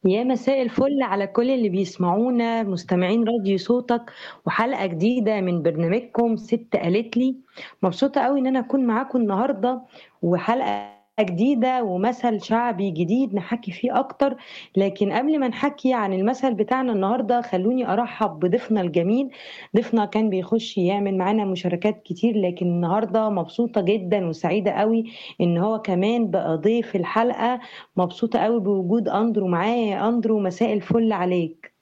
يا مساء الفل على كل اللي بيسمعونا مستمعين راديو صوتك وحلقة جديدة من برنامجكم ست قالت لي مبسوطة قوي ان انا اكون معاكم النهاردة وحلقة جديدة ومثل شعبي جديد نحكي فيه أكتر لكن قبل ما نحكي عن المثل بتاعنا النهاردة خلوني أرحب بضيفنا الجميل ضيفنا كان بيخش يعمل معانا مشاركات كتير لكن النهاردة مبسوطة جدا وسعيدة قوي إن هو كمان بقى ضيف الحلقة مبسوطة قوي بوجود أندرو معايا أندرو مساء الفل عليك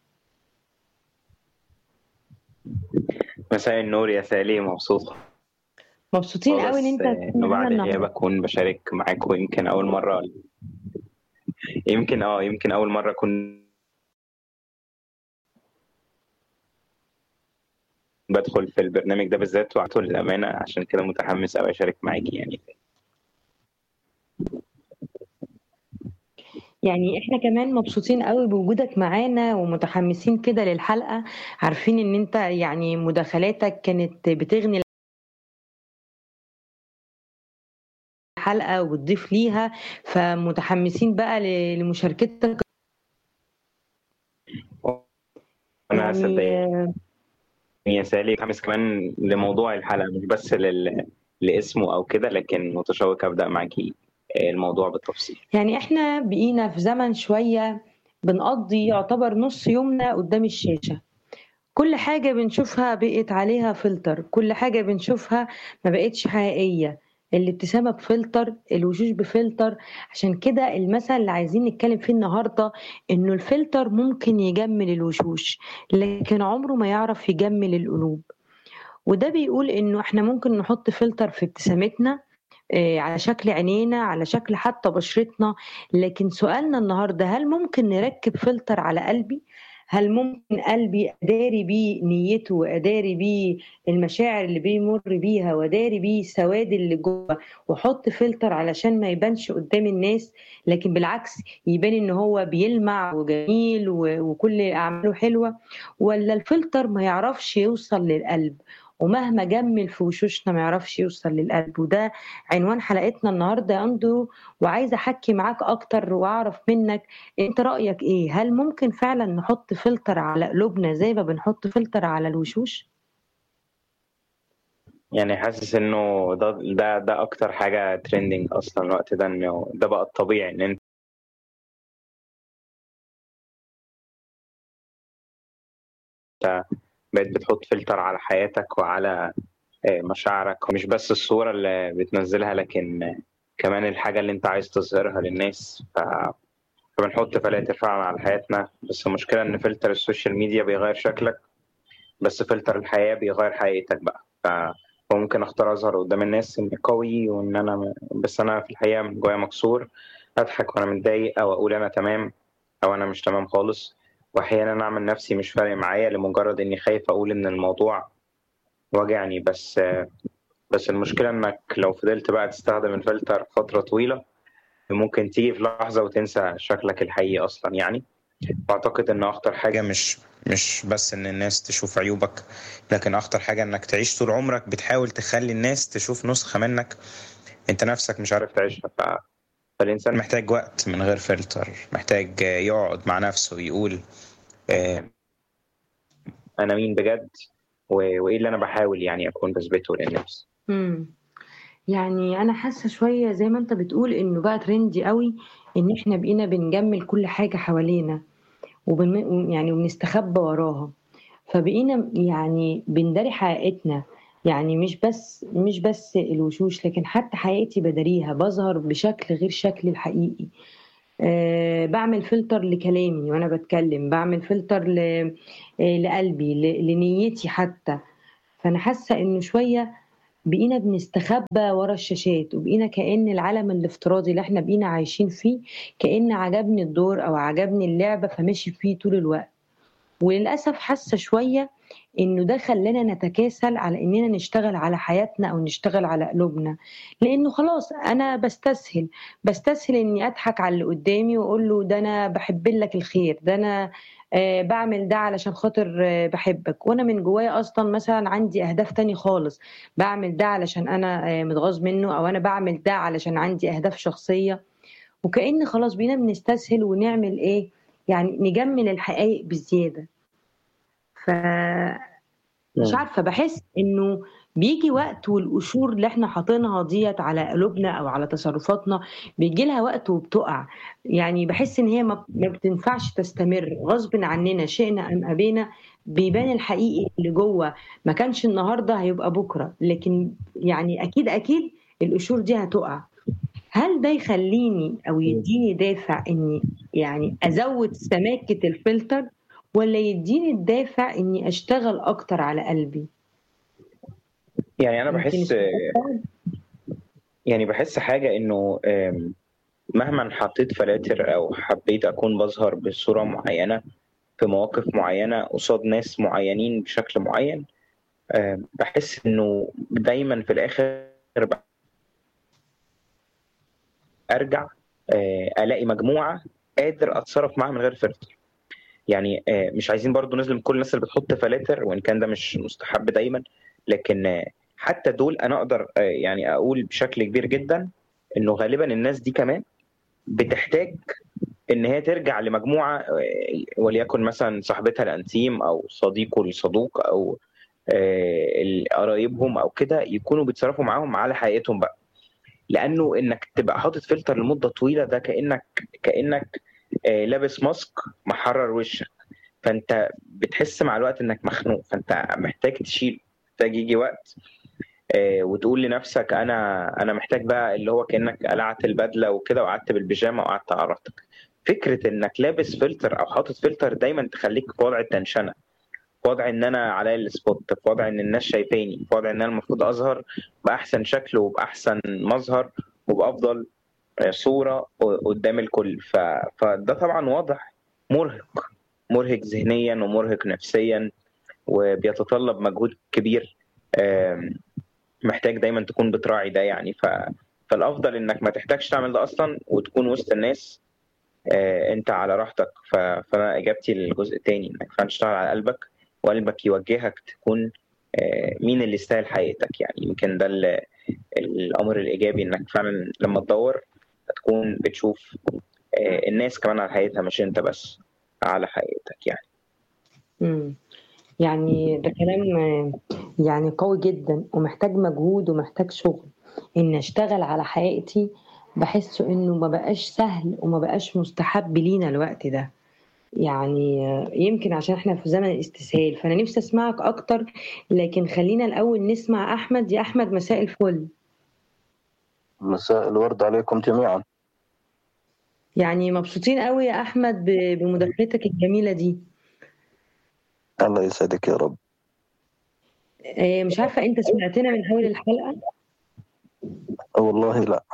مساء النور يا سالي مبسوطة مبسوطين قوي ان انت انه بعد غياب اكون بشارك معاكم يمكن اول مره يمكن اه يمكن اول مره اكون بدخل في البرنامج ده بالذات وعطول الامانه عشان كده متحمس قوي اشارك معاكي يعني يعني احنا كمان مبسوطين قوي بوجودك معانا ومتحمسين كده للحلقه عارفين ان انت يعني مداخلاتك كانت بتغني الحلقه وتضيف ليها فمتحمسين بقى لمشاركتك انا يعني يا سالي متحمس كمان لموضوع الحلقه مش بس لل... لاسمه او كده لكن متشوق ابدا معاكي الموضوع بالتفصيل يعني احنا بقينا في زمن شويه بنقضي يعتبر نص يومنا قدام الشاشه كل حاجة بنشوفها بقت عليها فلتر كل حاجة بنشوفها ما بقتش حقيقية الابتسامة بفلتر الوشوش بفلتر عشان كده المثل اللي عايزين نتكلم فيه النهاردة انه الفلتر ممكن يجمل الوشوش لكن عمره ما يعرف يجمل القلوب وده بيقول انه احنا ممكن نحط فلتر في ابتسامتنا آه، على شكل عينينا على شكل حتى بشرتنا لكن سؤالنا النهارده هل ممكن نركب فلتر على قلبي هل ممكن قلبي اداري بيه نيته واداري بيه المشاعر اللي بيمر بيها واداري بيه السواد اللي جوه واحط فلتر علشان ما يبانش قدام الناس لكن بالعكس يبان ان هو بيلمع وجميل وكل اعماله حلوه ولا الفلتر ما يعرفش يوصل للقلب ومهما جمل في وشوشنا ما يعرفش يوصل للقلب وده عنوان حلقتنا النهارده يا اندرو وعايزه احكي معاك اكتر واعرف منك انت رايك ايه هل ممكن فعلا نحط فلتر على قلوبنا زي ما بنحط فلتر على الوشوش يعني حاسس انه ده ده ده اكتر حاجه ترندنج اصلا الوقت ده انه ده بقى الطبيعي ان انت بقيت بتحط فلتر على حياتك وعلى آه، مشاعرك ومش بس الصورة اللي بتنزلها لكن كمان الحاجة اللي انت عايز تظهرها للناس ف... فبنحط فلاتر فعلا على حياتنا بس المشكلة ان فلتر السوشيال ميديا بيغير شكلك بس فلتر الحياة بيغير حقيقتك بقى ف... وممكن اختار اظهر قدام الناس اني قوي وان انا بس انا في الحقيقة من جوايا مكسور اضحك وانا متضايق او اقول انا تمام او انا مش تمام خالص واحيانا اعمل نفسي مش فارق معايا لمجرد اني خايف اقول ان الموضوع واجعني بس بس المشكله انك لو فضلت بقى تستخدم الفلتر فتره طويله ممكن تيجي في لحظه وتنسى شكلك الحقيقي اصلا يعني واعتقد ان اخطر حاجه مش مش بس ان الناس تشوف عيوبك لكن اخطر حاجه انك تعيش طول عمرك بتحاول تخلي الناس تشوف نسخه منك انت نفسك مش عارف تعيشها ف... فالإنسان محتاج وقت من غير فلتر محتاج يقعد مع نفسه ويقول آه، أنا مين بجد وإيه اللي أنا بحاول يعني أكون بثبته للناس امم يعني أنا حاسة شوية زي ما أنت بتقول إنه بقى ترندي قوي إن إحنا بقينا بنجمل كل حاجة حوالينا وبن يعني وبنستخبى وراها فبقينا يعني بنداري حقيقتنا يعني مش بس مش بس الوشوش لكن حتى حقيقتي بداريها بظهر بشكل غير شكلي الحقيقي أه بعمل فلتر لكلامي وانا بتكلم بعمل فلتر ل... آه، لقلبي ل... لنيتي حتى فانا حاسه انه شويه بقينا بنستخبى ورا الشاشات وبقينا كأن العالم الافتراضي اللي احنا بقينا عايشين فيه كأن عجبني الدور او عجبني اللعبة فماشي فيه طول الوقت وللأسف حاسة شوية انه ده خلانا نتكاسل على اننا نشتغل على حياتنا او نشتغل على قلوبنا لانه خلاص انا بستسهل بستسهل اني اضحك على اللي قدامي واقول له ده انا بحب لك الخير ده انا آه بعمل ده علشان خاطر آه بحبك وانا من جوايا اصلا مثلا عندي اهداف تاني خالص بعمل ده علشان انا آه متغاظ منه او انا بعمل ده علشان عندي اهداف شخصيه وكأن خلاص بينا بنستسهل ونعمل ايه يعني نجمل الحقائق بزياده ف مش عارفه بحس انه بيجي وقت والقشور اللي احنا حاطينها ديت على قلوبنا او على تصرفاتنا بيجي لها وقت وبتقع يعني بحس ان هي ما بتنفعش تستمر غصب عننا شئنا ام ابينا بيبان الحقيقي اللي جوه ما كانش النهارده هيبقى بكره لكن يعني اكيد اكيد القشور دي هتقع هل ده يخليني او يديني دافع اني يعني ازود سماكه الفلتر ولا يديني الدافع اني اشتغل اكتر على قلبي يعني انا بحس يعني بحس حاجه انه مهما حطيت فلاتر او حبيت اكون بظهر بصوره معينه في مواقف معينه قصاد ناس معينين بشكل معين بحس انه دايما في الاخر ارجع الاقي مجموعه قادر اتصرف معاها من غير فلتر يعني مش عايزين برضو نظلم كل الناس اللي بتحط فلاتر وان كان ده مش مستحب دايما لكن حتى دول انا اقدر يعني اقول بشكل كبير جدا انه غالبا الناس دي كمان بتحتاج ان هي ترجع لمجموعه وليكن مثلا صاحبتها الانتيم او صديقه الصدوق او قرايبهم او كده يكونوا بيتصرفوا معاهم على حقيقتهم بقى لانه انك تبقى حاطط فلتر لمده طويله ده كانك كانك لابس ماسك محرر وشك فانت بتحس مع الوقت انك مخنوق فانت محتاج تشيل محتاج يجي وقت وتقول لنفسك انا انا محتاج بقى اللي هو كانك قلعت البدله وكده وقعدت بالبيجامه وقعدت على راحتك فكره انك لابس فلتر او حاطط فلتر دايما تخليك في وضع التنشنه في وضع ان انا عليا السبوت في وضع ان الناس شايفاني في وضع ان انا المفروض اظهر باحسن شكل وباحسن مظهر وبافضل صوره قدام الكل ف... فده طبعا واضح مرهق مرهق ذهنيا ومرهق نفسيا وبيتطلب مجهود كبير محتاج دايما تكون بتراعي ده يعني ف... فالافضل انك ما تحتاجش تعمل ده اصلا وتكون وسط الناس انت على راحتك ف... فانا اجابتي للجزء الثاني انك فعلا تشتغل على قلبك وقلبك يوجهك تكون مين اللي يستاهل حياتك يعني يمكن ده الامر الايجابي انك فعلا لما تدور تكون بتشوف الناس كمان على حقيقتها مش انت بس على حقيقتك يعني امم يعني ده كلام يعني قوي جدا ومحتاج مجهود ومحتاج شغل ان اشتغل على حقيقتي بحس انه ما بقاش سهل وما بقاش مستحب لينا الوقت ده يعني يمكن عشان احنا في زمن الاستسهال فانا نفسي اسمعك اكتر لكن خلينا الاول نسمع احمد يا احمد مساء الفل مساء الورد عليكم جميعا يعني مبسوطين قوي يا احمد بمداخلتك الجميله دي الله يسعدك يا رب مش عارفه انت سمعتنا من اول الحلقه والله لا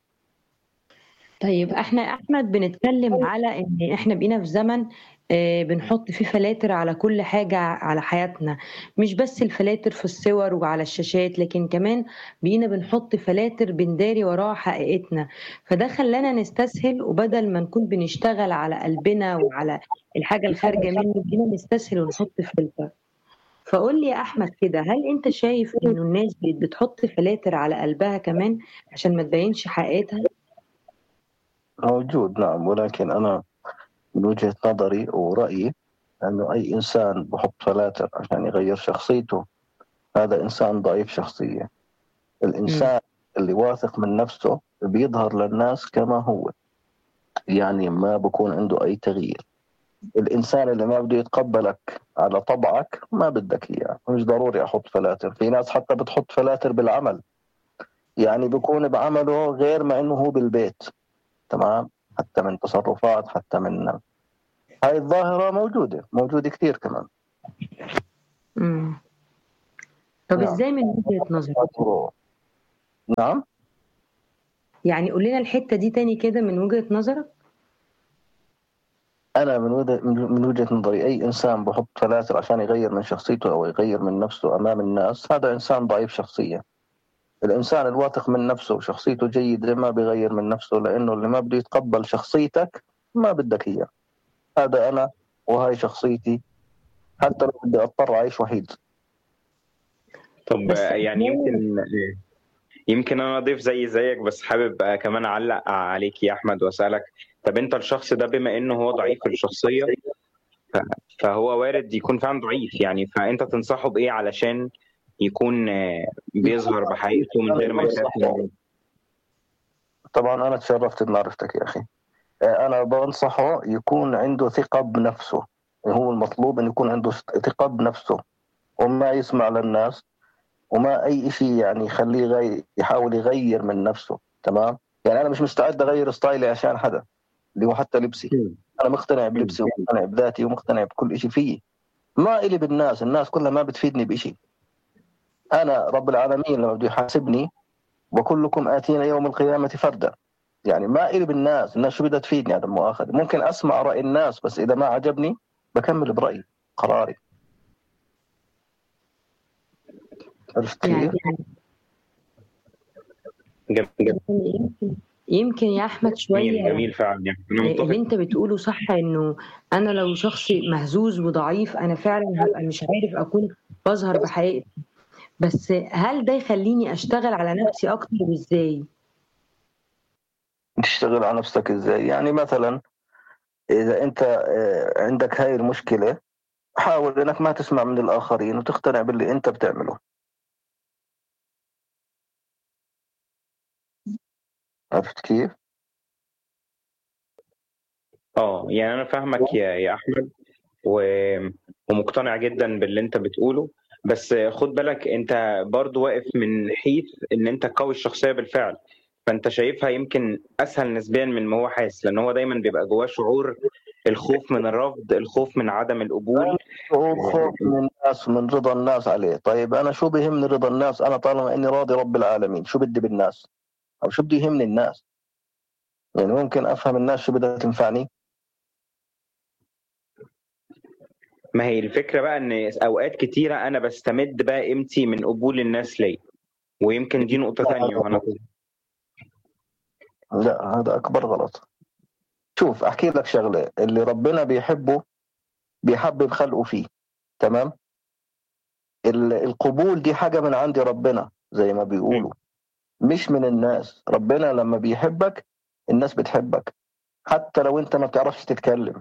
طيب احنا احمد بنتكلم على ان احنا بقينا في زمن بنحط فيه فلاتر على كل حاجة على حياتنا مش بس الفلاتر في الصور وعلى الشاشات لكن كمان بقينا بنحط فلاتر بنداري وراها حقيقتنا فده خلانا نستسهل وبدل ما نكون بنشتغل على قلبنا وعلى الحاجة الخارجة منه بقينا نستسهل ونحط فلتر فقول لي يا احمد كده هل انت شايف انه الناس بتحط فلاتر على قلبها كمان عشان ما تبينش حقيقتها موجود نعم ولكن انا من وجهة نظري ورأيي أنه أي إنسان بحط فلاتر عشان يغير شخصيته هذا إنسان ضعيف شخصية الإنسان م. اللي واثق من نفسه بيظهر للناس كما هو يعني ما بكون عنده أي تغيير الإنسان اللي ما بده يتقبلك على طبعك ما بدك إياه مش ضروري أحط فلاتر في ناس حتى بتحط فلاتر بالعمل يعني بكون بعمله غير ما إنه هو بالبيت تمام حتى من تصرفات حتى من هاي الظاهرة موجودة موجودة كثير كمان امم طب نعم. ازاي من وجهة نظرك؟ نعم يعني قول لنا الحتة دي تاني كده من وجهة نظرك أنا من وجهة من وجهة نظري أي إنسان بحط فلاتر عشان يغير من شخصيته أو يغير من نفسه أمام الناس هذا إنسان ضعيف شخصية الإنسان الواثق من نفسه وشخصيته جيدة ما بيغير من نفسه لأنه اللي ما بده يتقبل شخصيتك ما بدك إياه هذا أنا وهاي شخصيتي حتى لو بدي أضطر أعيش وحيد طب يعني يمكن يمكن أنا أضيف زي زيك بس حابب كمان أعلق عليك يا أحمد وأسألك طب انت الشخص ده بما انه هو ضعيف الشخصيه ف- فهو وارد يكون فعلا ضعيف يعني فانت تنصحه بايه علشان يكون آه، بيظهر بحقيقته من غير ما يخاف من- طبعا انا تشرفت بمعرفتك يا اخي آه، انا بنصحه يكون عنده ثقه بنفسه هو المطلوب انه يكون عنده ثقه بنفسه وما يسمع للناس وما اي شيء يعني يخليه يغير يحاول يغير من نفسه تمام يعني انا مش مستعد اغير ستايلي عشان حدا اللي هو حتى لبسي انا مقتنع بلبسي ومقتنع بذاتي ومقتنع بكل شيء فيي ما إلي بالناس الناس كلها ما بتفيدني بشيء انا رب العالمين لما بده يحاسبني وكلكم اتينا يوم القيامه فردا يعني ما إلي بالناس الناس شو بدها تفيدني هذا المؤاخذة ممكن اسمع راي الناس بس اذا ما عجبني بكمل برايي قراري عرفت يعني كيف؟ جميل جميل يمكن يمكن يا احمد شويه جميل فعلا يعني انا اللي متفق انت بتقوله صح انه انا لو شخص مهزوز وضعيف انا فعلا هبقى مش عارف اكون بظهر بحقيقتي بس هل ده يخليني اشتغل على نفسي اكتر وازاي تشتغل على نفسك ازاي يعني مثلا اذا انت آه، عندك هاي المشكله حاول انك ما تسمع من الاخرين وتقتنع باللي انت بتعمله عرفت كيف؟ اه يعني انا فاهمك يا يا احمد و... ومقتنع جدا باللي انت بتقوله بس خد بالك انت برضو واقف من حيث ان انت قوي الشخصيه بالفعل فانت شايفها يمكن اسهل نسبيا من ما هو حاسس لان هو دايما بيبقى جواه شعور الخوف من الرفض الخوف من عدم القبول هو خوف من الناس من رضا الناس عليه طيب انا شو بيهمني رضا الناس انا طالما اني راضي رب العالمين شو بدي بالناس او شو بده يهمني الناس يعني ممكن افهم الناس شو بدها تنفعني ما هي الفكره بقى ان اوقات كتيره انا بستمد بقى قيمتي من قبول الناس ليا ويمكن دي نقطه ثانيه وانا لا هذا اكبر غلط شوف احكي لك شغله اللي ربنا بيحبه بيحبب خلقه فيه تمام ال- القبول دي حاجه من عند ربنا زي ما بيقولوا مش من الناس ربنا لما بيحبك الناس بتحبك حتى لو انت ما بتعرفش تتكلم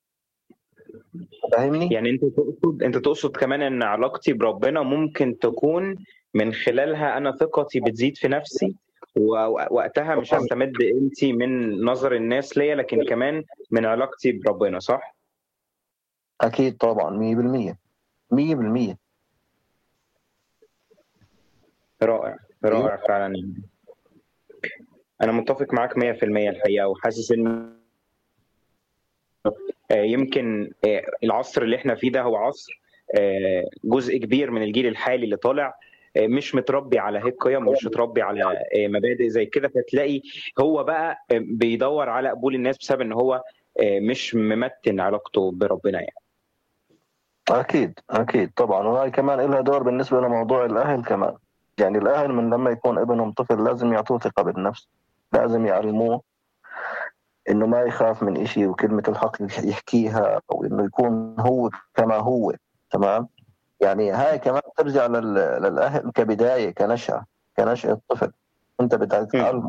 فاهمني يعني انت تقصد انت تقصد كمان ان علاقتي بربنا ممكن تكون من خلالها انا ثقتي بتزيد في نفسي ووقتها مش هستمد قيمتي من نظر الناس ليا لكن كمان من علاقتي بربنا صح؟ اكيد طبعا 100% 100% رائع رائع فعلا يعني. انا متفق معاك 100% الحقيقه وحاسس ان آه، يمكن آه، العصر اللي احنا فيه ده هو عصر آه، جزء كبير من الجيل الحالي اللي طالع آه، مش متربي على هيك قيم ومش متربي على آه، مبادئ زي كده فتلاقي هو بقى آه، بيدور على قبول الناس بسبب ان هو آه، مش ممتن علاقته بربنا يعني اكيد اكيد طبعا وهي كمان لها دور بالنسبه لموضوع الاهل كمان يعني الاهل من لما يكون ابنهم طفل لازم يعطوه ثقه بالنفس لازم يعلموه انه ما يخاف من إشي وكلمه الحق يحكيها او انه يكون هو كما هو تمام يعني هاي كمان ترجع لل- للاهل كبدايه كنشأة كنشأة طفل انت بدك تعلمه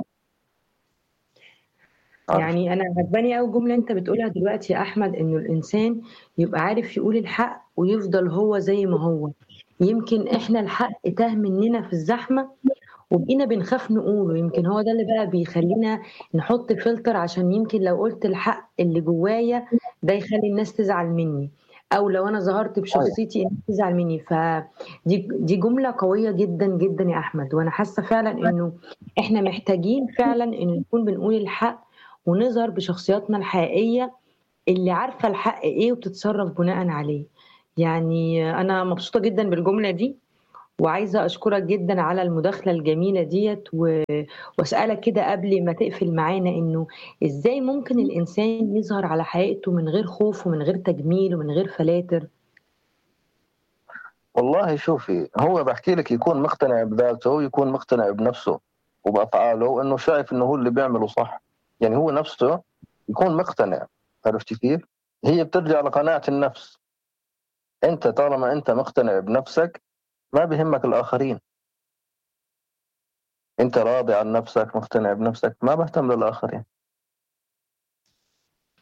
عارف؟ يعني انا عجباني قوي جمله انت بتقولها دلوقتي يا احمد انه الانسان يبقى عارف يقول الحق ويفضل هو زي ما هو يمكن احنا الحق تاه مننا في الزحمه وبقينا بنخاف نقوله يمكن هو ده اللي بقى بيخلينا نحط فلتر عشان يمكن لو قلت الحق اللي جوايا ده يخلي الناس تزعل مني او لو انا ظهرت بشخصيتي الناس تزعل مني فدي دي جمله قويه جدا جدا يا احمد وانا حاسه فعلا انه احنا محتاجين فعلا ان نكون بنقول الحق ونظهر بشخصياتنا الحقيقيه اللي عارفه الحق ايه وبتتصرف بناء عليه يعني انا مبسوطه جدا بالجمله دي وعايزه اشكرك جدا على المداخله الجميله ديت و... واسالك كده قبل ما تقفل معانا انه ازاي ممكن الانسان يظهر على حقيقته من غير خوف ومن غير تجميل ومن غير فلاتر والله شوفي هو بحكي لك يكون مقتنع بذاته ويكون مقتنع بنفسه وبافعاله وانه شايف انه هو اللي بيعمله صح يعني هو نفسه يكون مقتنع عرفتي كيف؟ هي بترجع لقناعة النفس انت طالما انت مقتنع بنفسك ما بهمك الاخرين انت راضي عن نفسك مقتنع بنفسك ما بهتم للاخرين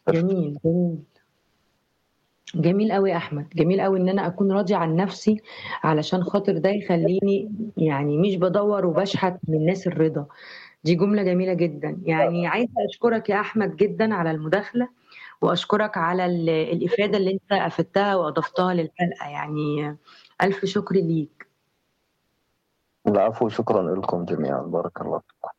جميل جميل جميل قوي يا احمد جميل قوي ان انا اكون راضي عن نفسي علشان خاطر ده يخليني يعني مش بدور وبشحت من الناس الرضا دي جمله جميله جدا يعني عايزه اشكرك يا احمد جدا على المداخله واشكرك على الافاده اللي انت افدتها واضفتها للحلقه يعني الف شكر ليك العفو شكرا لكم جميعا بارك الله فيكم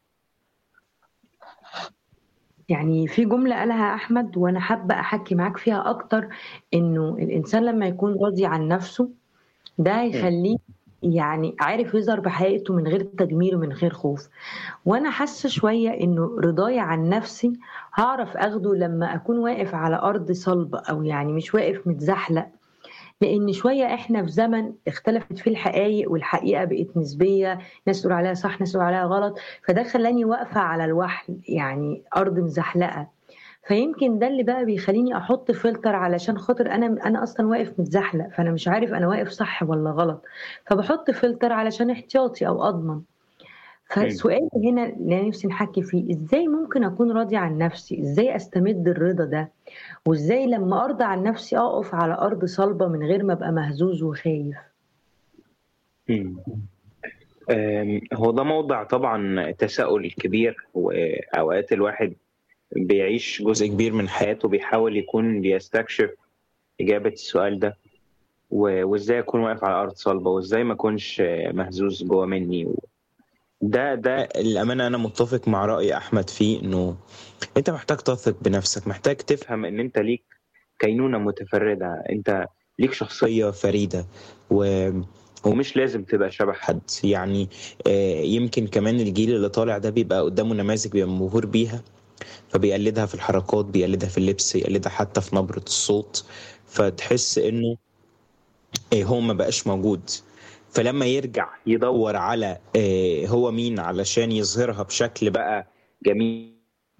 يعني في جملة قالها أحمد وأنا حابة أحكي معاك فيها أكتر إنه الإنسان لما يكون راضي عن نفسه ده يخليه يعني عارف يظهر بحقيقته من غير تجميل ومن غير خوف وانا حاسه شويه انه رضاي عن نفسي هعرف اخده لما اكون واقف على ارض صلبه او يعني مش واقف متزحلق لان شويه احنا في زمن اختلفت فيه الحقائق والحقيقه بقت نسبيه ناس تقول عليها صح ناس تقول عليها غلط فده خلاني واقفه على الوحل يعني ارض مزحلقه فيمكن ده اللي بقى بيخليني احط فلتر علشان خاطر انا انا اصلا واقف متزحلق فانا مش عارف انا واقف صح ولا غلط فبحط فلتر علشان احتياطي او اضمن فالسؤال هنا اللي نفسي نحكي فيه ازاي ممكن اكون راضي عن نفسي ازاي استمد الرضا ده وازاي لما ارضى عن نفسي اقف على ارض صلبه من غير ما ابقى مهزوز وخايف هو ده موضع طبعا تساؤل كبير واوقات الواحد بيعيش جزء كبير من حياته بيحاول يكون بيستكشف إجابة السؤال ده وإزاي أكون واقف على أرض صلبة وإزاي ما أكونش مهزوز جوه مني ده ده الأمانة أنا متفق مع رأي أحمد فيه إنه أنت محتاج تثق بنفسك محتاج تفهم إن أنت ليك كينونة متفردة أنت ليك شخصية فريدة و ومش لازم تبقى شبه حد يعني يمكن كمان الجيل اللي طالع ده بيبقى قدامه نماذج بيبقى مبهور بيها فبيقلدها في الحركات بيقلدها في اللبس يقلدها حتى في نبرة الصوت فتحس انه هو ما بقاش موجود فلما يرجع يدور على هو مين علشان يظهرها بشكل بقى جميل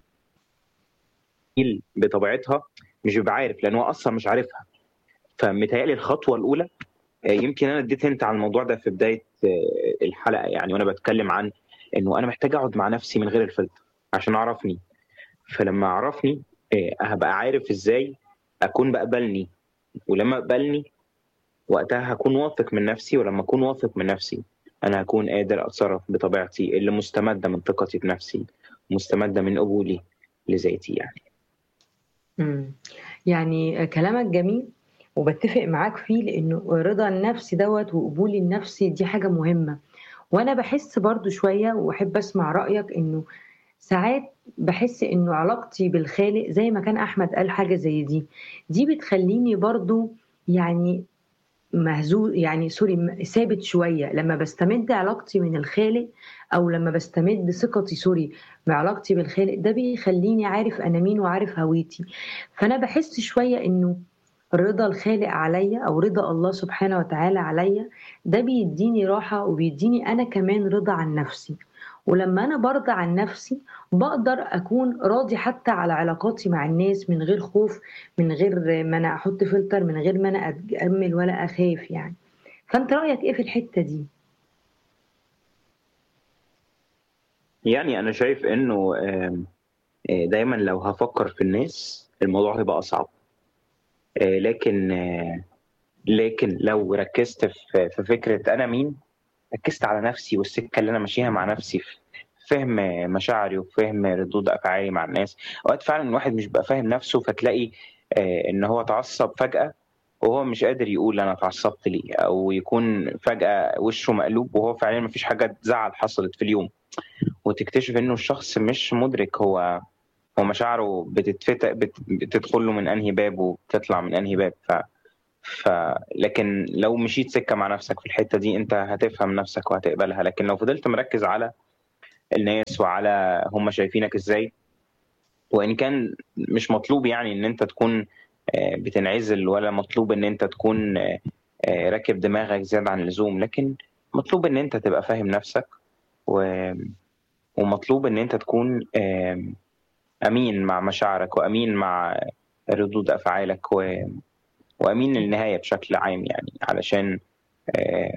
بطبيعتها مش بيبقى عارف لان هو اصلا مش عارفها فمتهيألي الخطوه الاولى يمكن انا اديت انت على الموضوع ده في بدايه الحلقه يعني وانا بتكلم عن انه انا محتاج اقعد مع نفسي من غير الفلتر عشان اعرفني فلما اعرفني هبقى عارف ازاي اكون بقبلني ولما اقبلني وقتها هكون واثق من نفسي ولما اكون واثق من نفسي انا هكون قادر اتصرف بطبيعتي اللي مستمده من ثقتي بنفسي مستمده من قبولي لذاتي يعني امم يعني كلامك جميل وبتفق معاك فيه لانه رضا النفس دوت وقبولي النفسي دي حاجه مهمه وانا بحس برضو شويه واحب اسمع رايك انه ساعات بحس انه علاقتي بالخالق زي ما كان احمد قال حاجه زي دي دي بتخليني برضو يعني مهزوز يعني سوري ثابت شويه لما بستمد علاقتي من الخالق او لما بستمد ثقتي سوري بعلاقتي بالخالق ده بيخليني عارف انا مين وعارف هويتي فانا بحس شويه انه رضا الخالق عليا او رضا الله سبحانه وتعالى عليا ده بيديني راحه وبيديني انا كمان رضا عن نفسي ولما انا برضى عن نفسي بقدر اكون راضي حتى على علاقاتي مع الناس من غير خوف من غير ما انا احط فلتر من غير ما انا اتجمل ولا اخاف يعني فانت رايك ايه في الحته دي يعني انا شايف انه دايما لو هفكر في الناس الموضوع هيبقى اصعب لكن لكن لو ركزت في فكره انا مين ركزت على نفسي والسكه اللي انا ماشيها مع نفسي في فهم مشاعري وفهم ردود افعالي مع الناس اوقات فعلا الواحد مش بيبقى فاهم نفسه فتلاقي ان هو اتعصب فجاه وهو مش قادر يقول انا اتعصبت ليه او يكون فجاه وشه مقلوب وهو فعلا ما فيش حاجه تزعل حصلت في اليوم وتكتشف انه الشخص مش مدرك هو هو مشاعره بتتفتح بتدخل له من انهي باب وبتطلع من انهي باب ف ف لكن لو مشيت سكه مع نفسك في الحته دي انت هتفهم نفسك وهتقبلها لكن لو فضلت مركز على الناس وعلى هم شايفينك ازاي وان كان مش مطلوب يعني ان انت تكون بتنعزل ولا مطلوب ان انت تكون راكب دماغك زياده عن اللزوم لكن مطلوب ان انت تبقى فاهم نفسك و... ومطلوب ان انت تكون امين مع مشاعرك وامين مع ردود افعالك و... وامين للنهايه بشكل عام يعني علشان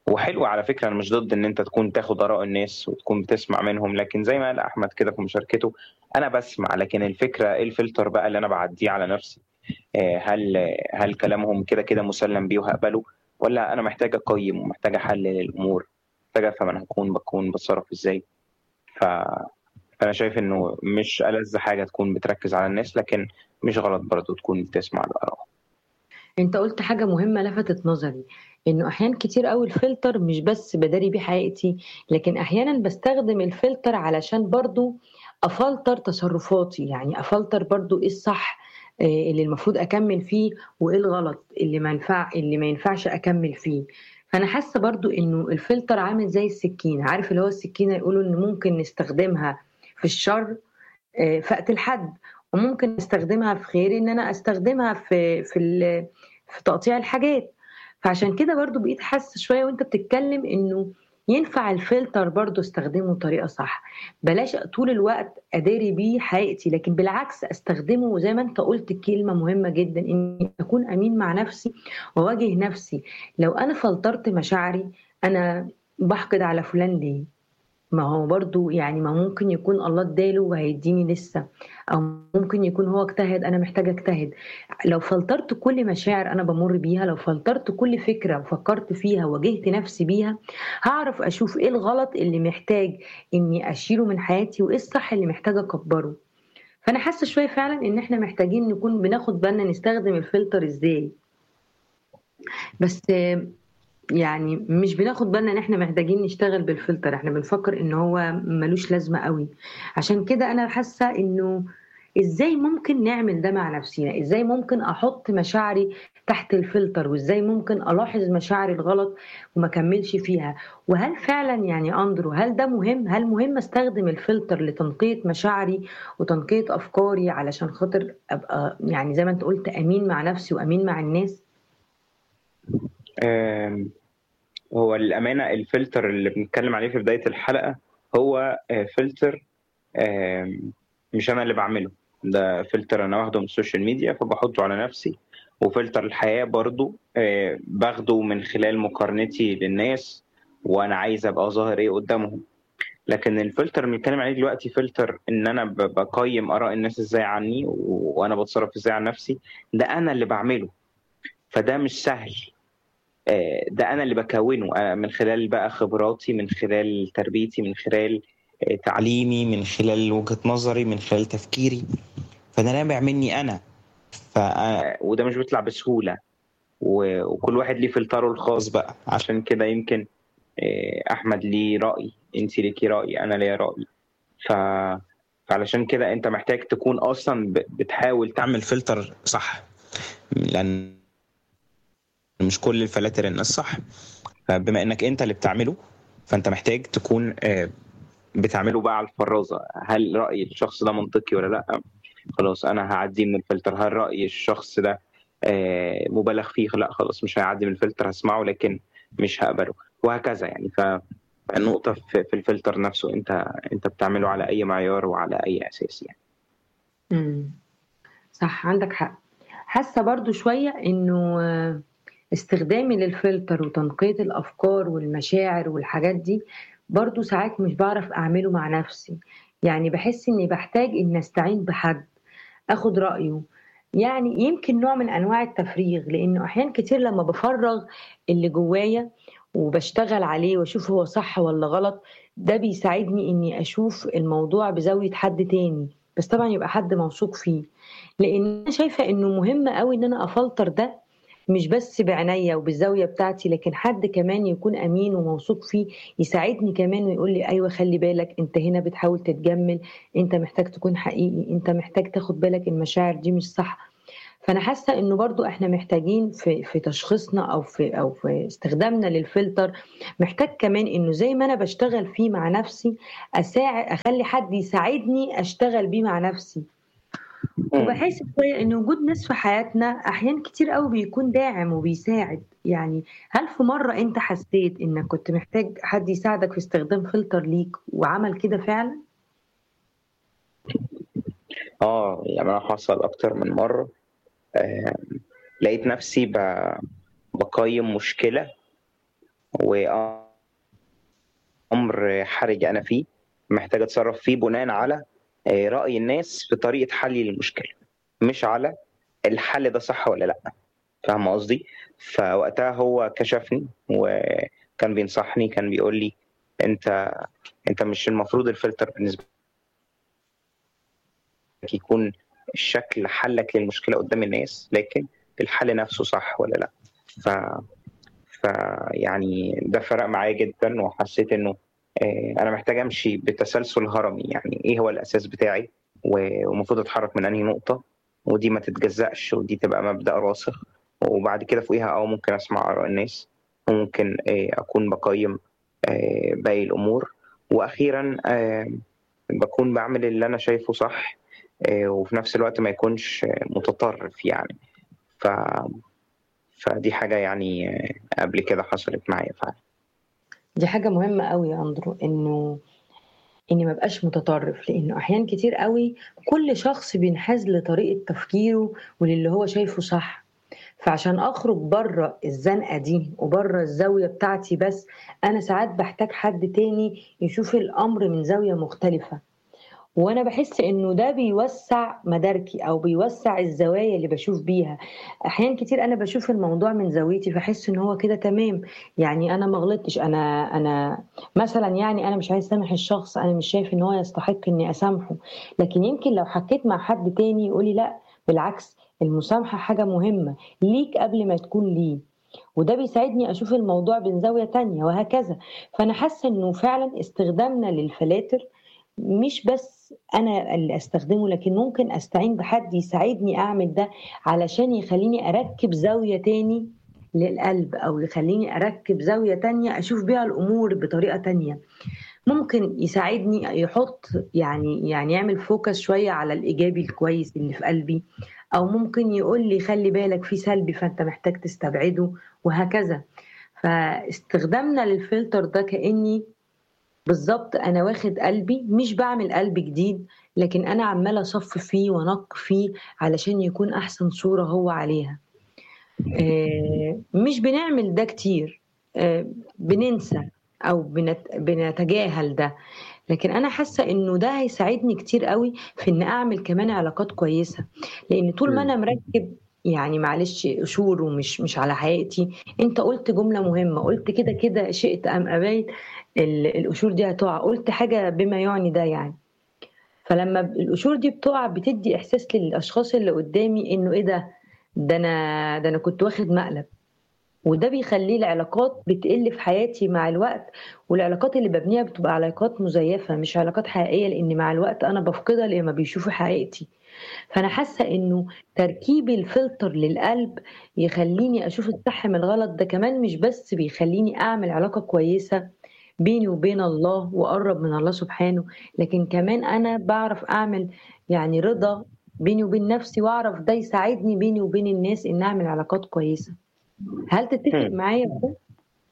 وحلو على فكره انا مش ضد ان انت تكون تاخد اراء الناس وتكون بتسمع منهم لكن زي ما قال احمد كده في مشاركته انا بسمع لكن الفكره ايه الفلتر بقى اللي انا بعديه على نفسي آه، هل هل كلامهم كده كده مسلم بيه وهقبله ولا انا محتاج اقيم ومحتاج احلل الامور محتاج افهم انا هكون بكون بتصرف ازاي ف فانا شايف انه مش ألذ حاجه تكون بتركز على الناس لكن مش غلط برضه تكون بتسمع الاراء انت قلت حاجة مهمة لفتت نظري انه احيان كتير قوي الفلتر مش بس بداري بيه حقيقتي لكن احيانا بستخدم الفلتر علشان برضو افلتر تصرفاتي يعني افلتر برضو ايه الصح آه، اللي المفروض اكمل فيه وايه الغلط اللي ما ينفع اللي ما ينفعش اكمل فيه فانا حاسه برضو انه الفلتر عامل زي السكينه عارف اللي هو السكينه يقولوا ان ممكن نستخدمها في الشر آه، في قتل حد وممكن استخدمها في خير ان انا استخدمها في في ال- في تقطيع الحاجات فعشان كده برضو بقيت حاسه شويه وانت بتتكلم انه ينفع الفلتر برضو استخدمه بطريقه صح بلاش طول الوقت اداري بيه حقيقتي لكن بالعكس استخدمه زي ما انت قلت كلمه مهمه جدا اني اكون امين مع نفسي واواجه نفسي لو انا فلترت مشاعري انا بحقد على فلان ليه ما هو برضو يعني ما ممكن يكون الله اداله وهيديني لسه او ممكن يكون هو اجتهد انا محتاجه اجتهد لو فلترت كل مشاعر انا بمر بيها لو فلترت كل فكره وفكرت فيها واجهت نفسي بيها هعرف اشوف ايه الغلط اللي محتاج اني اشيله من حياتي وايه الصح اللي محتاجه اكبره فانا حاسه شويه فعلا ان احنا محتاجين نكون بناخد بالنا نستخدم الفلتر ازاي بس يعني مش بناخد بالنا ان احنا محتاجين نشتغل بالفلتر احنا بنفكر ان هو ملوش لازمه قوي عشان كده انا حاسه انه ازاي ممكن نعمل ده مع نفسينا ازاي ممكن احط مشاعري تحت الفلتر وازاي ممكن الاحظ مشاعري الغلط وما كملش فيها وهل فعلا يعني اندرو هل ده مهم هل مهم استخدم الفلتر لتنقية مشاعري وتنقية افكاري علشان خاطر ابقى يعني زي ما انت قلت امين مع نفسي وامين مع الناس آم، هو الأمانة الفلتر اللي بنتكلم عليه في بداية الحلقة هو آه، فلتر آم، مش أنا اللي بعمله ده فلتر أنا واخده من السوشيال ميديا فبحطه على نفسي وفلتر الحياة برضو آه، باخده من خلال مقارنتي للناس وأنا عايز أبقى ظاهر إيه قدامهم لكن الفلتر اللي بنتكلم عليه دلوقتي فلتر إن أنا ب- بقيم آراء الناس إزاي عني و- وأنا بتصرف إزاي عن نفسي ده أنا اللي بعمله فده مش سهل آه، ده انا اللي بكونه آه، من خلال بقى خبراتي من خلال تربيتي من خلال آه، تعليمي من خلال وجهة نظري من خلال تفكيري فده نابع مني انا ف وده مش بيطلع بسهولة و- وكل واحد ليه فلتره الخاص بقى عشان كده يمكن آه، احمد ليه رأي انت ليكي رأي انا ليا رأي ف فعلشان كده انت محتاج تكون اصلا ب- بتحاول تعمل فلتر صح لان مش كل الفلاتر الناس صح فبما انك انت اللي بتعمله فانت محتاج تكون آه، بتعمله بقى على الفرازه هل راي الشخص ده منطقي ولا لا خلاص انا هعديه من الفلتر هل راي الشخص ده آه، مبالغ فيه لا خلاص مش هيعدي من الفلتر هسمعه لكن مش هقبله وهكذا يعني فالنقطه في في الفلتر نفسه انت انت بتعمله على اي معيار وعلى اي اساس يعني امم صح عندك حق حاسه برضو شويه انه آه، استخدامي للفلتر وتنقية الأفكار والمشاعر والحاجات دي برضو ساعات مش بعرف أعمله مع نفسي يعني بحس إني بحتاج إن أستعين بحد أخد رأيه يعني يمكن نوع من أنواع التفريغ لأنه أحيان كتير لما بفرغ اللي جوايا وبشتغل عليه وأشوف هو صح ولا غلط ده بيساعدني إني أشوف الموضوع بزاوية حد تاني بس طبعا يبقى حد موثوق فيه لأن أنا شايفة إنه مهم قوي إن أنا أفلتر ده مش بس بعينيا وبالزاويه بتاعتي لكن حد كمان يكون امين وموثوق فيه يساعدني كمان ويقول لي ايوه خلي بالك انت هنا بتحاول تتجمل انت محتاج تكون حقيقي انت محتاج تاخد بالك المشاعر دي مش صح فانا حاسه انه برضو احنا محتاجين في في تشخيصنا او في او في استخدامنا للفلتر محتاج كمان انه زي ما انا بشتغل فيه مع نفسي اساعد اخلي حد يساعدني اشتغل بيه مع نفسي وبحس شويه ان وجود ناس في حياتنا احيان كتير قوي بيكون داعم وبيساعد يعني هل في مره انت حسيت انك كنت محتاج حد يساعدك في استخدام فلتر ليك وعمل كده فعلا اه يعني انا حصل اكتر من مره آه، لقيت نفسي ب- بقيم مشكله وامر حرج انا فيه محتاج اتصرف فيه بناء على آه، راي الناس في طريقه حلي للمشكله مش على الحل ده صح ولا لا فاهم قصدي فوقتها هو كشفني وكان بينصحني كان بيقول لي انت انت مش المفروض الفلتر بالنسبه لك يكون الشكل حلك للمشكله قدام الناس لكن الحل نفسه صح ولا لا ف ف يعني ده فرق معايا جدا وحسيت انه آه، انا محتاج امشي بتسلسل هرمي يعني ايه هو الاساس بتاعي و- ومفروض اتحرك من انهي نقطه ودي ما تتجزأش ودي تبقى مبدأ راسخ وبعد كده فوقيها اه ممكن اسمع اراء الناس وممكن آه، اكون بقيم آه، باقي الامور واخيرا آه، بكون بعمل اللي انا شايفه صح آه، وفي نفس الوقت ما يكونش آه، متطرف يعني ف فدي حاجة يعني آه، قبل كده حصلت معايا فعلا دي حاجة مهمة قوي يا أندرو إنه إني ما بقاش متطرف لأنه أحيان كتير قوي كل شخص بينحاز لطريقة تفكيره وللي هو شايفه صح فعشان أخرج بره الزنقة دي وبره الزاوية بتاعتي بس أنا ساعات بحتاج حد تاني يشوف الأمر من زاوية مختلفة وانا بحس انه ده بيوسع مداركي او بيوسع الزوايا اللي بشوف بيها احيان كتير انا بشوف الموضوع من زاويتي فاحس ان هو كده تمام يعني انا ما غلطتش انا انا مثلا يعني انا مش عايز اسامح الشخص انا مش شايف ان هو يستحق اني اسامحه لكن يمكن لو حكيت مع حد تاني يقولي لا بالعكس المسامحة حاجة مهمة ليك قبل ما تكون ليه وده بيساعدني اشوف الموضوع من زاوية تانية وهكذا فانا حاسة انه فعلا استخدامنا للفلاتر مش بس انا اللي استخدمه لكن ممكن استعين بحد يساعدني اعمل ده علشان يخليني اركب زاوية تاني للقلب او يخليني اركب زاوية تانية اشوف بيها الامور بطريقة تانية ممكن يساعدني يحط يعني يعني يعمل فوكس شوية على الايجابي الكويس اللي في قلبي او ممكن يقول لي خلي بالك في سلبي فانت محتاج تستبعده وهكذا فاستخدامنا للفلتر ده كاني بالظبط انا واخد قلبي مش بعمل قلب جديد لكن انا عماله اصف فيه وانق فيه علشان يكون احسن صوره هو عليها آه، مش بنعمل ده كتير آه، بننسى او بنت- بنتجاهل ده لكن انا حاسه انه ده هيساعدني كتير قوي في ان اعمل كمان علاقات كويسه لان طول ما انا مركب يعني معلش قشور ومش مش على حقيقتي انت قلت جمله مهمه قلت كده كده شئت ام ابيت ال- القشور دي هتقع قلت حاجه بما يعني ده يعني فلما ب- القشور دي بتقع بتدي احساس للاشخاص اللي قدامي انه ايه ده ده انا ده انا كنت واخد مقلب وده بيخلي العلاقات بتقل في حياتي مع الوقت والعلاقات اللي ببنيها بتبقى علاقات مزيفة مش علاقات حقيقية لأن مع الوقت أنا بفقدها لما بيشوفوا حقيقتي فأنا حاسة إنه تركيبي الفلتر للقلب يخليني أشوف الصح من الغلط ده كمان مش بس بيخليني أعمل علاقة كويسة بيني وبين الله وأقرب من الله سبحانه لكن كمان أنا بعرف أعمل يعني رضا بيني وبين نفسي وأعرف ده يساعدني بيني وبين الناس إن أعمل علاقات كويسة هل تتفق مم. معايا في ده؟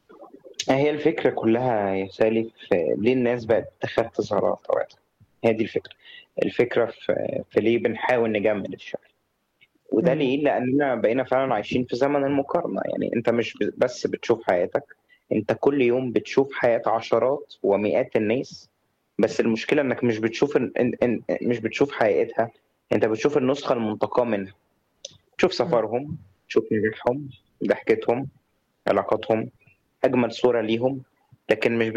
هي الفكرة كلها يا سالي في ليه الناس بقت تخاف تظهر على طبيعتها هي دي الفكرة الفكرة في, في ليه بنحاول نجمل الشكل وده مم. ليه لأننا بقينا فعلا عايشين في زمن المقارنة يعني أنت مش ب- بس بتشوف حياتك أنت كل يوم بتشوف حياة عشرات ومئات الناس بس المشكلة إنك مش بتشوف ال- إن- إن- مش بتشوف حقيقتها أنت بتشوف النسخة المنتقاة منها تشوف سفرهم تشوف نجاحهم ضحكتهم علاقاتهم أجمل صورة ليهم لكن مش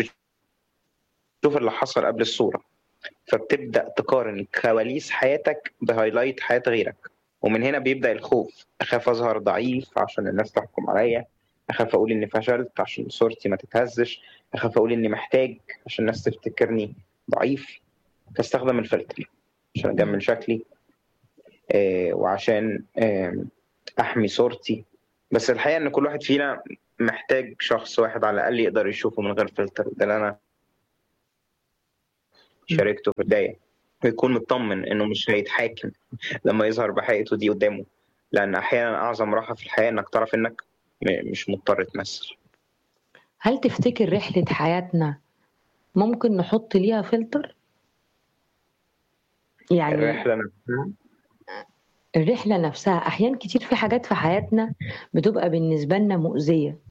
بتشوف اللي حصل قبل الصورة فبتبدأ تقارن كواليس حياتك بهايلايت حياة غيرك ومن هنا بيبدأ الخوف أخاف أظهر ضعيف عشان الناس تحكم عليا أخاف أقول إني فشلت عشان صورتي ما تتهزش أخاف أقول إني محتاج عشان الناس تفتكرني ضعيف فاستخدم الفلتر عشان أجمل شكلي آه، وعشان آه، أحمي صورتي بس الحقيقة إن كل واحد فينا محتاج شخص واحد على الأقل يقدر يشوفه من غير فلتر ده اللي أنا شاركته في البداية ويكون مطمن إنه مش هيتحاكم لما يظهر بحقيقته دي قدامه لأن أحيانا أعظم راحة في الحياة إنك تعرف إنك م- مش مضطر تمثل هل تفتكر رحلة حياتنا ممكن نحط ليها فلتر؟ يعني الرحلة نفسها الرحلة نفسها أحيان كتير في حاجات في حياتنا بتبقى بالنسبة لنا مؤذية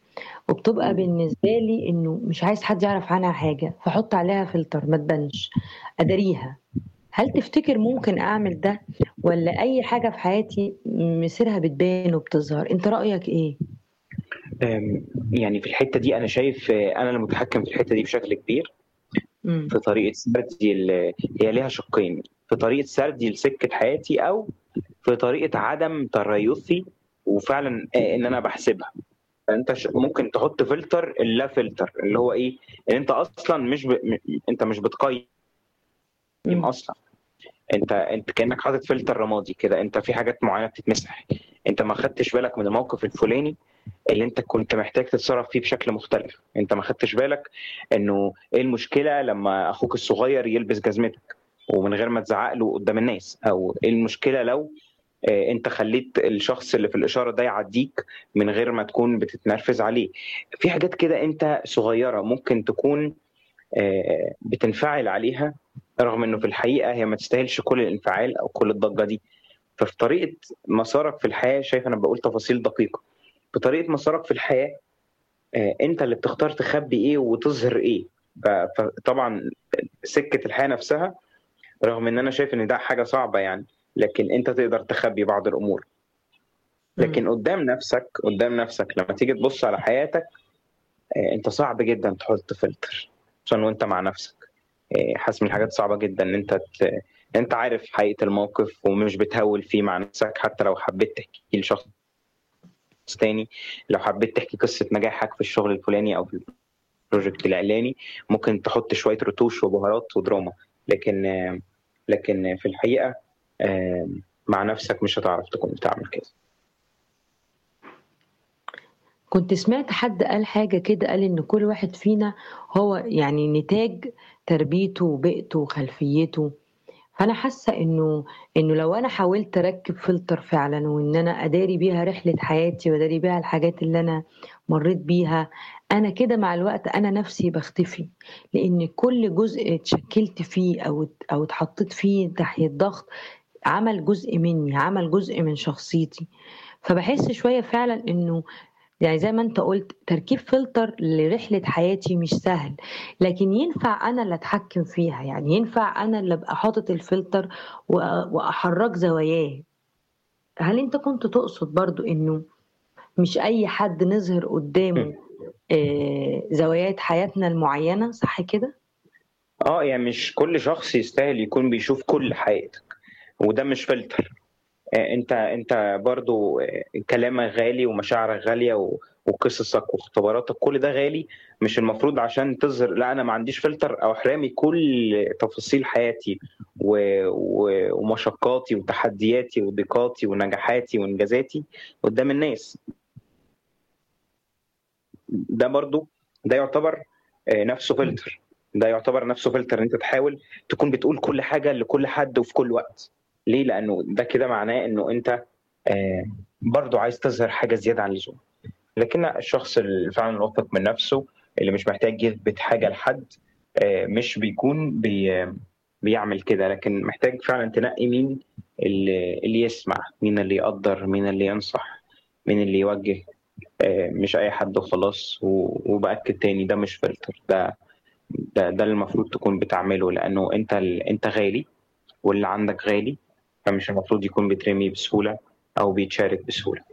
وبتبقى بالنسبة لي إنه مش عايز حد يعرف عنها حاجة فحط عليها فلتر ما تبانش أداريها هل تفتكر ممكن أعمل ده ولا أي حاجة في حياتي مصيرها بتبان وبتظهر أنت رأيك إيه؟ أم، يعني في الحته دي انا شايف آه، انا المتحكم في الحته دي بشكل كبير مم. في طريقه سردي ال- هي ليها شقين في طريقه سردي لسكه حياتي او في طريقه عدم تريثي وفعلا آه، ان انا بحسبها فانت ش- ممكن تحط فلتر اللا فلتر اللي هو ايه ان انت اصلا مش ب... م- انت مش بتقيم مم. اصلا انت انت كانك حاطط فلتر رمادي كده انت في حاجات معينه بتتمسح انت ما خدتش بالك من الموقف الفلاني اللي انت كنت محتاج تتصرف فيه بشكل مختلف انت ما خدتش بالك انه ايه المشكله لما اخوك الصغير يلبس جزمتك ومن غير ما تزعق له قدام الناس او ايه المشكله لو آه، انت خليت الشخص اللي في الاشاره ده يعديك من غير ما تكون بتتنرفز عليه في حاجات كده انت صغيره ممكن تكون آه، بتنفعل عليها رغم انه في الحقيقه هي ما تستاهلش كل الانفعال او كل الضجه دي ففي طريقه مسارك في الحياه شايف انا بقول تفاصيل دقيقه في طريقه مسارك في الحياه آه، انت اللي بتختار تخبي ايه وتظهر ايه ف- فطبعا سكه الحياه نفسها رغم ان انا شايف ان ده حاجه صعبه يعني لكن انت تقدر تخبي بعض الامور لكن قدام نفسك قدام نفسك لما تيجي تبص على حياتك آه، انت صعب جدا تحط فلتر خصوصا وانت مع نفسك آه، حاسس من الحاجات صعبه جدا ان انت ت... انت عارف حقيقه الموقف ومش بتهول فيه مع نفسك حتى لو حبيت تحكي لشخص تاني لو حبيت تحكي قصه نجاحك في الشغل الفلاني او في البروجكت الاعلاني ممكن تحط شويه رتوش وبهارات ودراما لكن آه، لكن في الحقيقه آه، مع نفسك مش هتعرف تكون بتعمل كده كنت سمعت حد قال حاجة كده قال إن كل واحد فينا هو يعني نتاج تربيته وبيئته وخلفيته فأنا حاسة إنه إنه لو أنا حاولت أركب فلتر فعلا وإن أنا أداري بيها رحلة حياتي وأداري بيها الحاجات اللي أنا مريت بيها أنا كده مع الوقت أنا نفسي بختفي لأن كل جزء اتشكلت فيه أو أو اتحطيت فيه تحت ضغط عمل جزء مني عمل جزء من شخصيتي فبحس شوية فعلا إنه يعني زي ما انت قلت تركيب فلتر لرحلة حياتي مش سهل لكن ينفع انا اللي اتحكم فيها يعني ينفع انا اللي ابقى حاطط الفلتر وأ- واحرك زواياه هل انت كنت تقصد برضو انه مش اي حد نظهر قدامه آه، زوايات حياتنا المعينة صح كده؟ اه يعني مش كل شخص يستاهل يكون بيشوف كل حياتك وده مش فلتر آه، انت انت برضو آه، كلامك غالي ومشاعرك غاليه و- وقصصك واختباراتك كل ده غالي مش المفروض عشان تظهر لا انا ما عنديش فلتر او احرامي كل تفاصيل حياتي و... و... ومشقاتي وتحدياتي وضيقاتي ونجاحاتي وانجازاتي قدام الناس ده برضو ده يعتبر آه، نفسه فلتر ده يعتبر نفسه فلتر ان انت تحاول تكون بتقول كل حاجه لكل حد وفي كل وقت ليه لانه ده كده معناه انه انت آه، برضو عايز تظهر حاجه زياده عن اللزوم لكن الشخص اللي فعلا واثق من نفسه اللي مش محتاج يثبت حاجه لحد آه، مش بيكون بي بيعمل كده لكن محتاج فعلا تنقي مين اللي, اللي يسمع مين اللي يقدر مين اللي ينصح مين اللي يوجه آه، مش اي حد وخلاص و- وباكد تاني ده مش فلتر ده ده ده اللي المفروض تكون بتعمله لانه انت ال... انت غالي واللي عندك غالي فمش المفروض يكون بيترمي بسهوله او بيتشارك بسهوله